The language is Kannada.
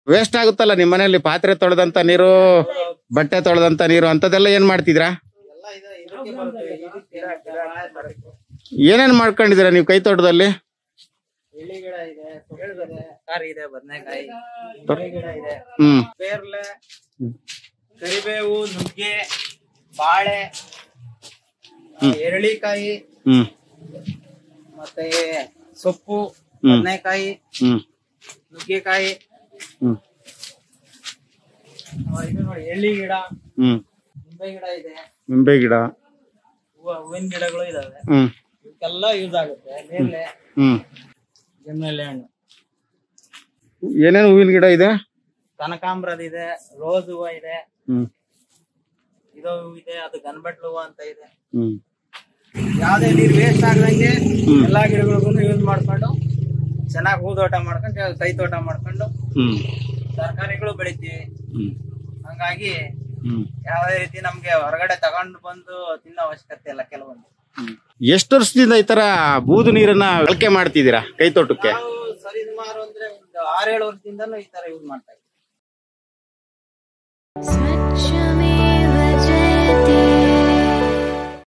ವೇಸ್ಟ್ ಆಗುತ್ತಲ್ಲ ನಿಮ್ಮ ಮನೆಯಲ್ಲಿ ಪಾತ್ರೆ ತೊಳೆದಂತ ನೀರು ಬಟ್ಟೆ ತೊಳೆದಂತ ನೀರು ಅಂತದೆಲ್ಲ ಏನ್ ಮಾಡ್ತಿದ್ರಾ ಎಲ್ಲ ಇದೆ ಇದಕ್ಕೆ ಬರುತ್ತೆ ಇದಕ್ಕೆ ಗಿಡ ಗಿಡ ಬರುತ್ತೆ. ಏನೇನ್ ಮಾಡ್ಕೊಂಡಿದೀರಾ ನೀವು ಕೈ ತೋಟದಲ್ಲಿ ಎಳ್ಳಿ ಗಿಡ ಇದೆ ಸೊಪ್ಪು ಇದೆ ತರಕಾರಿ ಇದೆ ಬದನೆಕಾಯಿ ಗಿಡ ಇದೆ ಹ್ಮ್ ಪೇರ್ಲೆ ಕರಿಬೇವು ನುಗ್ಗೆ ಬಾಳೆ ಎರಳಿಕಾಯಿ ಹ್ಮ್ ಮತ್ತೆ ಸೊಪ್ಪು ಹ್ಮ್. ಬದನೆಕಾಯಿ ಹ್ಮ್ ನುಗ್ಗೆಕಾಯಿ ಹ್ಮ್ ಆ, ಇದು ನೋಡಿ ಎಳ್ಳಿ ಗಿಡ ಹ್ಮ್ ನಿಂಬೆ ಗಿಡ ಇದೆ ನಿಂಬೆ ಗಿಡ ಹೂವ ಹೂವಿನ ಗಿಡಗಳು ಇದಾವೆ ಹ್ಮ್ ಇವಕ್ಕೆಲ್ಲ ಯೂಸ್ ಆಗುತ್ತೆ ನೇರಳೆ ಹ್ಮ್ ಜಮ್ನೆಲೆ ಹಣ್ಣು ಏನೇನು ಹೂವಿನ ಗಿಡ ಇದೆ ಕನಕಾಂಬ್ರದ ಇದೆ ರೋಸ್ ಹೂವ ಇದೆ ಹ್ಮ್ ಇದು ಹೂವು ಇದೆ ಅದು ಗನ್ಬಟ್ಲು ಹೂವ ಅಂತ ಇದೆ ಹ್ಮ್ ಯಾವ್ದೇ ನೀರ್ ವೇಸ್ಟ್ ಆಗದಂಗೆ ಎಲ್ಲಾ ಗಿಡಗಳಿಗೂ ಯೂಸ್ ಮಾಡ್ಕೊಂಡು ಚೆನ್ನಾಗಿ ಹೂದೋಟ ಮಾಡ್ಕೊಂಡು ಕೈ ತೋಟ ಮಾಡ್ಕೊಂಡು ಹ್ಮ್ ತರಕಾರಿಗಳು ಬೆಳಿತೀವಿ ಹ್ಮ್ ಹಂಗಾಗಿ ಹ್ಮ್ ಯಾವುದೇ ರೀತಿ ನಮ್ಗೆ ಹೊರಗಡೆ ತಗೊಂಡು ಬಂದು ತಿನ್ನೋ ಅವಶ್ಯಕತೆ ಇಲ್ಲ ಕೆಲವೊಂದು ಎಷ್ಟು ವರ್ಷದಿಂದ ಈ ತರ ಬೂದು ನೀರನ್ನ ಬಳಕೆ ಮಾಡ್ತಿದ್ದೀರಾ ಕೈ ತೋಟಕ್ಕೆ ನಾವು ಸರಿ ಸುಮಾರು ಅಂದ್ರೆ ಒಂದು ಆರೇಳು ವರ್ಷದಿಂದನೂ ಈ ತರ ಯೂಸ್ ಮಾಡ್ತಾ ಇದ್ದೀವಿ Sweat